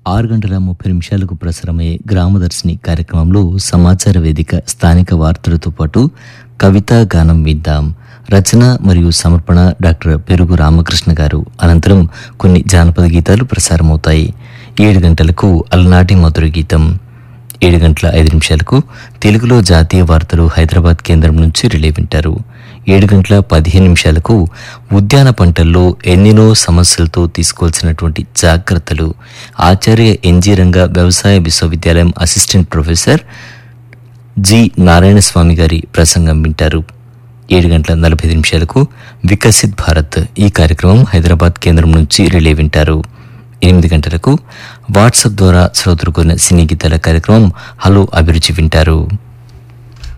ఆరు గంటల ముప్పై నిమిషాలకు ప్రసారమయ్యే గ్రామదర్శిని కార్యక్రమంలో సమాచార వేదిక స్థానిక వార్తలతో పాటు కవితా గానం విద్దాం రచన మరియు సమర్పణ డాక్టర్ పెరుగు రామకృష్ణ గారు అనంతరం కొన్ని జానపద గీతాలు ప్రసారమవుతాయి ఏడు గంటలకు అలనాటి మధుర గీతం ఏడు గంటల ఐదు నిమిషాలకు తెలుగులో జాతీయ వార్తలు హైదరాబాద్ కేంద్రం నుంచి రిలే వింటారు ఏడు గంటల పదిహేను నిమిషాలకు ఉద్యాన పంటల్లో ఎన్నెన్నో సమస్యలతో తీసుకోవాల్సినటువంటి జాగ్రత్తలు ఆచార్య ఎన్జీ రంగ వ్యవసాయ విశ్వవిద్యాలయం assistant professor G Narayana Swamy గారి ప్రసంగం వింటారు ఏడు గంటల నలభై ఐదు నిమిషాలకు వికసిత్ భారత్ ఈ కార్యక్రమం హైదరాబాద్ కేంద్రం నుంచి రిలే వింటారు ఎనిమిది గంటలకు వాట్సాప్ ద్వారా శ్రోతలు కొన్న సినీ గీతాల కార్యక్రమం హలో అభిరుచి వింటారు